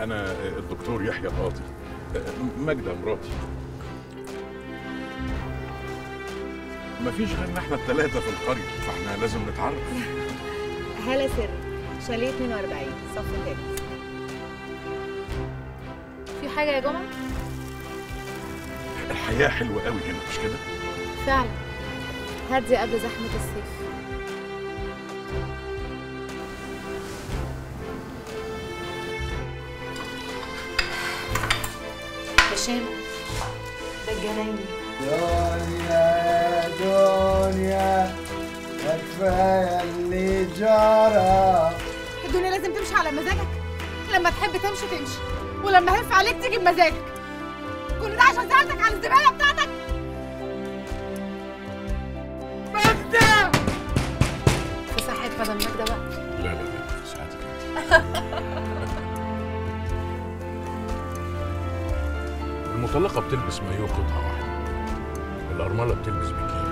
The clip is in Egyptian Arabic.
انا الدكتور يحيى القاضي ماجده مراتي مفيش غيرنا احنا الثلاثه في القريه فاحنا لازم نتعرف هالة سر شاليه 42 صف ثالث في حاجة يا جمعة؟ الحياه حلوه قوي هنا مش كده فعلا هادية قبل زحمة الصيف هشام ده الجنايني دنيا دنيا كفاية اللي جرى الدنيا لازم تمشي على مزاجك لما تحب تمشي تمشي ولما هف عليك تيجي بمزاجك كل ده عشان سألتك على الزبالة بتاعتك مجدة في صحة مدام ماجدة بقى لا لا لا في ساعتك المطلقه بتلبس مايو قطعه واحده الارمله بتلبس بكيني